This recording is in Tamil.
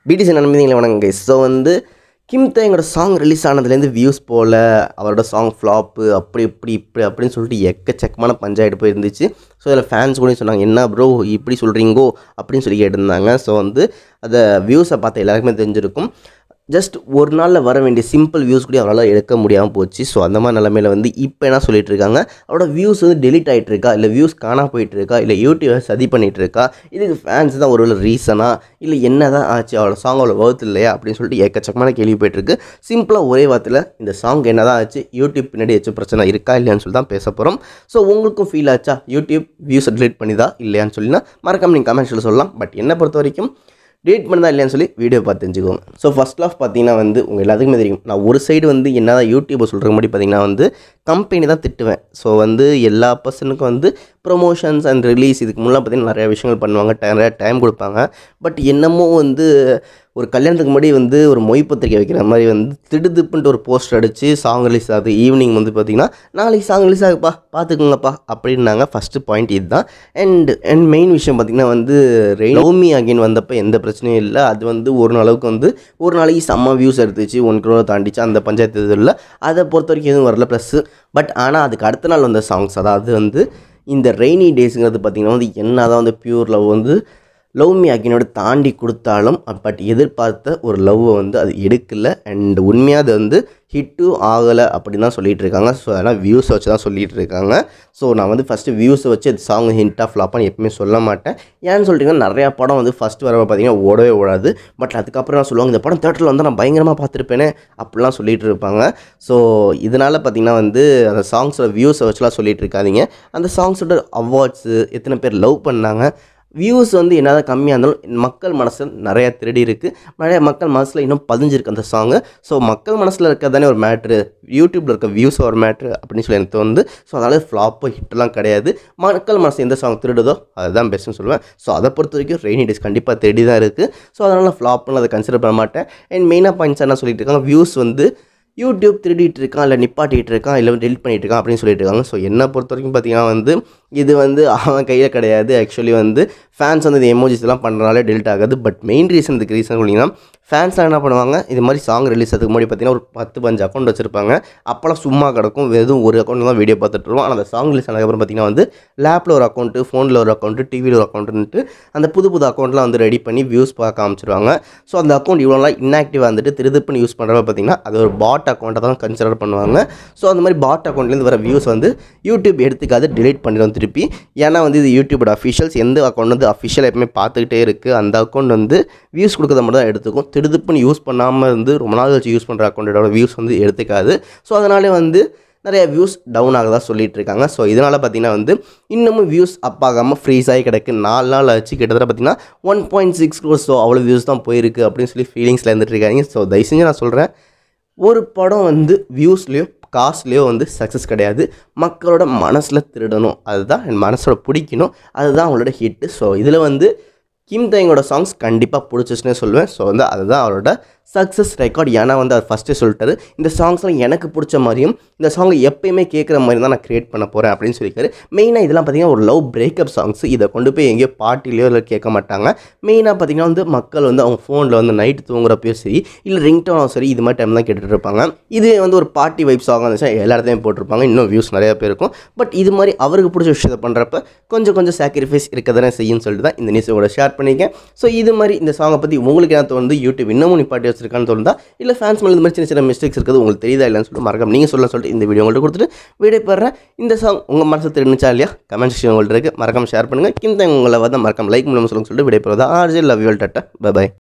பிடிசி நண்பதிகளை வணங்க ஸோ வந்து கிம் தேங்கோட சாங் ரிலீஸ் ஆனதுலேருந்து வியூஸ் போல அவரோட சாங் ஃப்ளாப்பு அப்படி இப்படி இப்படி அப்படின்னு சொல்லிட்டு எக்கச்சக்கமான பஞ்சாயத்து போயிருந்துச்சு ஸோ அதில் ஃபேன்ஸ் கூட சொன்னாங்க என்ன ப்ரோ இப்படி சொல்கிறீங்கோ அப்படின்னு சொல்லி கேட்டிருந்தாங்க ஸோ வந்து அதை வியூஸை பார்த்து எல்லாருக்குமே தெரிஞ்சிருக்கும் ஜஸ்ட் ஒரு நாளில் வர வேண்டிய சிம்பிள் வியூஸ் கூட அவரால் எடுக்க முடியாமல் போச்சு ஸோ அந்த மாதிரி நிலமையில வந்து இப்போ என்ன சொல்லிட்டு இருக்காங்க அவரோட வியூஸ் வந்து டெலிட் ஆகிட்டு இருக்கா இல்லை வியூஸ் காணா போயிட்டு இருக்கா இல்லை யூடியூபை சதி பண்ணிட்டு இருக்கா இதுக்கு ஃபேன்ஸ் தான் ஒரு ரீசனா இல்லை என்ன தான் ஆச்சு அவரோட சாங் அவ்வளோ வர்த் இல்லையா அப்படின்னு சொல்லிட்டு ஏக்கச்சக்கமான கேள்வி போயிட்டுருக்கு சிம்பிளாக ஒரே வார்த்தையில் இந்த சாங் என்ன தான் ஆச்சு யூடியூப் பின்னாடி ஏதாச்சும் பிரச்சனை இருக்கா இல்லையான்னு சொல்லி தான் பேச போகிறோம் ஸோ உங்களுக்கும் ஃபீல் ஆச்சா யூடியூப் வியூஸை delete பண்ணிதா இல்லையான்னு சொல்லினா மறக்காம நீங்கள் கமெண்ட்ஸில் சொல்லலாம் பட் என்னை பொறுத்த வரைக்கும் டேட் பண்ணதா இல்லையான்னு சொல்லி வீடியோ பார்த்து தெரிஞ்சுக்கோங்க ஸோ ஃபஸ்ட் ஆஃப் பார்த்தீங்கன்னா வந்து உங்கள் எல்லாத்துக்குமே தெரியும் நான் ஒரு சைடு வந்து என்ன தான் யூடியூப்பை சொல்கிற மாதிரி பார்த்தீங்கன்னா வந்து கம்பெனி தான் திட்டுவேன் ஸோ வந்து எல்லா பர்சனுக்கும் வந்து ப்ரொமோஷன்ஸ் அண்ட் ரிலீஸ் இதுக்கு முன்னாடி பார்த்தீங்கன்னா நிறைய விஷயங்கள் பண்ணுவாங்க ti- நிறைய டைம் கொடுப்பாங்க பட் என்னமோ வந்து ஒரு கல்யாணத்துக்கு முன்னாடி வந்து ஒரு மொய் பத்திரிக்கை வைக்கிற மாதிரி வந்து திடுதிப்புன்ட்டு ஒரு போஸ்டர் அடித்து சாங் ரிலீஸ் ஆகுது ஈவினிங் வந்து பார்த்தீங்கன்னா நாளைக்கு சாங் ரிலீஸ் ஆகுப்பா பார்த்துக்கோங்கப்பா அப்படின்னாங்க ஃபஸ்ட்டு பாயிண்ட் இதுதான் அண்ட் அண்ட் மெயின் விஷயம் பார்த்திங்கன்னா வந்து லவ்மி அகைன் வந்தப்போ எந்த பிரச்சனையும் இல்லை அது வந்து ஒரு அளவுக்கு வந்து ஒரு நாளைக்கு செம்ம வியூஸ் எடுத்துச்சு ஒன் க்ரோரை தாண்டிச்சு அந்த பஞ்சாயத்து இதில் அதை பொறுத்த வரைக்கும் எதுவும் வரல ப்ளஸ்ஸு பட் ஆனால் அதுக்கு அடுத்த நாள் வந்த சாங்ஸ் அதாவது வந்து இந்த ரெய்னி டேஸுங்கிறது பார்த்திங்கன்னா வந்து என்ன தான் வந்து பியூர் லவ் வந்து லவ் மீ அகினோட தாண்டி கொடுத்தாலும் பட் எதிர்பார்த்த ஒரு லவ்வை வந்து அது எடுக்கல அண்ட் உண்மையாக அது வந்து ஹிட்டும் ஆகலை அப்படின்னு தான் சொல்லிட்டு இருக்காங்க ஸோ அதெல்லாம் வியூஸை வச்சு தான் சொல்லிட்டு இருக்காங்க ஸோ நான் வந்து ஃபஸ்ட்டு வியூஸை வச்சு அது சாங் ஹிண்ட்டாக ஃப்ளாப்பான்னு எப்பவுமே சொல்ல மாட்டேன் ஏன்னு சொல்லிட்டீங்கன்னா நிறையா படம் வந்து ஃபஸ்ட் வர பார்த்தீங்கன்னா ஓடவே ஓடாது பட் அதுக்கப்புறம் நான் சொல்லுவாங்க இந்த படம் தேட்டரில் வந்து நான் பயங்கரமாக பார்த்துருப்பேனே அப்படிலாம் சொல்லிட்டு இருப்பாங்க ஸோ இதனால் பார்த்தீங்கன்னா வந்து அந்த சாங்ஸோட வியூஸை வச்சுலாம் சொல்லிட்டு இருக்காதீங்க அந்த சாங்ஸோட அவார்ட்ஸு எத்தனை பேர் லவ் பண்ணாங்க வியூஸ் வந்து என்னதான் கம்மியாக இருந்தாலும் மக்கள் மனசில் நிறையா திருடி இருக்குது நிறைய மக்கள் மனசில் இன்னும் பதிஞ்சிருக்கு அந்த சாங்கு ஸோ மக்கள் மனசில் இருக்கிறதானே ஒரு மேட்ரு யூடியூப்பில் இருக்க வியூஸ் ஒரு மேட்ரு அப்படின்னு சொல்லி எனக்கு தோணுது ஸோ அதனால் ஃப்ளாப்போ ஹிட்லாம் கிடையாது மக்கள் மனசு எந்த சாங் திருடுதோ அதுதான் பெஸ்ட்டுன்னு சொல்லுவேன் ஸோ அதை பொறுத்த வரைக்கும் ரெய்னி டேஸ் கண்டிப்பாக தேடி தான் இருக்குது ஸோ அதனால் ஃப்ளாப்னு அதை கன்சிடர் பண்ண மாட்டேன் அண்ட் மெயினாக பாயிண்ட்ஸ் என்ன சொல்லிட்டு இருக்காங்க வியூஸ் வந்து யூடியூப் திருடிட்டு இருக்கான் இல்லை நிப்பாட்டிட்டு இருக்கான் இல்லை டெலிட் பண்ணிட்டு இருக்கான் அப்படின்னு சொல்லிட்டு இருக்காங்க ஸோ என்னை பொறுத்த வரைக்கும் பார்த்தீங்கன்னா வந்து இது வந்து அவன் கையில் கிடையாது ஆக்சுவலி வந்து ஃபேன்ஸ் வந்து இந்த எமோஜிஸ் எல்லாம் பண்ணுறனாலே டெலிட் ஆகாது பட் மெயின் ரீசன் இதுக்கு ரீசன் பார்த்தீங்கன்னா ஃபேன்ஸ்லாம் என்ன பண்ணுவாங்க இது மாதிரி சாங் ரிலீஸ் அதுக்கு முன்னாடி பார்த்தீங்கன்னா ஒரு பத்து பஞ்சு அக்கௌண்ட் வச்சிருப்பாங்க அப்போல்லாம் சும்மா கிடக்கும் வெறும் ஒரு அக்கௌண்ட் தான் வீடியோ பார்த்துட்டு இருப்போம் ஆனால் அந்த சாங் ரிலீஸ் ஆனதுக்கப்புறம் பார்த்தீங்கன்னா வந்து லேப்பில் ஒரு அக்கௌண்ட்டு ஃபோனில் ஒரு அக்கௌண்ட்டு டிவியில் ஒரு அக்கௌண்ட்டுன்ட்டு அந்த புது புது அக்கௌண்ட்லாம் வந்து ரெடி பண்ணி வியூஸ் பார்க்க ஆரம்பிச்சிருவாங்க ஸோ அந்த அக்கௌண்ட் இவ்வளோ நாள் இன்ஆக்டிவாக வந்துட்டு திருதுப்புன்னு யூஸ் பண்ணுறப்ப பார்த்தீங்கன்னா அது ஒரு பாட் அக்கௌண்ட்டை தான் கன்சிடர் பண்ணுவாங்க ஸோ அந்த மாதிரி பாட் அக்கௌண்ட்லேருந்து வர வியூஸ் வந்து யூடியூப் எடுத்துக்காது delete பண்ணிடும் திருப்பி ஏன்னா வந்து இது யூடியூபோட அஃபிஷியல்ஸ் எந்த அக்கௌண்ட் வந்து அஃபிஷியல் எப்பவுமே பார்த்துக்கிட்டே இருக்குது அந்த அக்கௌண்ட் வந்து வியூஸ் கொடுக்கறத மட்டும் தான் எடுத்துக்கும் திடுதுப்புன்னு யூஸ் பண்ணாமல் இருந்து ரொம்ப நாள் கழிச்சு யூஸ் பண்ணுற அக்கௌண்ட்டோட வியூஸ் வந்து எடுத்துக்காது ஸோ அதனாலே வந்து நிறைய வியூஸ் டவுன் ஆகதா சொல்லிட்டு இருக்காங்க ஸோ இதனால் பார்த்தீங்கன்னா வந்து இன்னமும் வியூஸ் அப் ஆகாமல் ஃப்ரீஸ் ஆகி கிடக்கு நாலு நாள் ஆச்சு கிட்டத்தட்ட பார்த்தீங்கன்னா ஒன் பாயிண்ட் சிக்ஸ் ஸோ அவ்வளோ வியூஸ் தான் போயிருக்கு அப்படின்னு சொல்லி ஃபீலிங்ஸில் இருந்துட்டு இருக்காங்க ஸோ தயவு செஞ்சு நான் சொல்கிறேன் ஒரு படம் வந்து வியூஸ்லேயோ காசுலேயோ வந்து சக்ஸஸ் கிடையாது மக்களோட மனசில் திருடணும் அதுதான் என் மனசோட பிடிக்கணும் அதுதான் அவங்களோட ஹிட்டு ஸோ இதில் வந்து கிம் தேங்கோட சாங்ஸ் கண்டிப்பாக பிடிச்சிச்சுன்னே சொல்லுவேன் ஸோ வந்து அதுதான் அவரோட சக்ஸஸ் ரெக்கார்ட் ஏன்னா வந்து அவர் ஃபஸ்ட்டே சொல்லிட்டாரு இந்த சாங்ஸ்லாம் எனக்கு பிடிச்ச மாதிரியும் இந்த சாங்கை எப்பயுமே கேட்குற மாதிரி தான் நான் க்ரியேட் பண்ண போகிறேன் அப்படின்னு சொல்லியிருக்காரு மெயினாக இதெல்லாம் பார்த்தீங்கன்னா ஒரு லவ் பிரேக்கப் சாங்ஸ் இதை கொண்டு போய் எங்கேயோ பார்ட்டிலையோ இல்லை கேட்க மாட்டாங்க மெயினாக பார்த்தீங்கன்னா வந்து மக்கள் வந்து அவங்க ஃபோனில் வந்து நைட்டு தூங்குறப்பையும் சரி இல்லை ரிங்டோனும் சரி இது மாதிரி டைம் தான் கேட்டுட்டு இருப்பாங்க இது வந்து ஒரு பார்ட்டி வைப் சாங் இருந்துச்சுன்னா எல்லா இடத்தையும் போட்டிருப்பாங்க இன்னும் வியூஸ் நிறைய பேர் இருக்கும் பட் இது மாதிரி அவருக்கு பிடிச்ச விஷயத்தை பண்ணுறப்ப கொஞ்சம் கொஞ்சம் சாக்ரிஃபைஸ் இருக்க தானே செய்யும்னு சொல்லிட்டு தான் இந்த நியூஸ் கூட ஷேர் பண்ணிக்கேன் ஸோ இது மாதிரி இந்த சாங்கை பற்றி உங்களுக்கு என்ன தோணுது யூடியூப் இன்னமும் நிப்பாட்டி வச்சிருக்கான்னு தோணுதா இல்லை ஃபேன்ஸ் மேலே இந்த மாதிரி சின்ன சின்ன மிஸ்டேக்ஸ் இருக்குது உங்களுக்கு தெரியுதா இல்லைன்னு சொல்லிட்டு மறக்காம நீங்கள் சொல்ல சொல்லிட்டு இந்த வீடியோ உங்கள்கிட்ட கொடுத்துட்டு வீடியோ போடுறேன் இந்த சாங் உங்கள் மனசு தெரிஞ்சுச்சா இல்லையா கமெண்ட் செக்ஷன் உங்கள்கிட்ட இருக்குது மறக்காம ஷேர் பண்ணுங்கள் கிந்த உங்களை வந்து மறக்காம லைக் மூலமாக சொல்லுங்க சொல்லிட்டு வீடியோ போகிறதா RJ love you tata by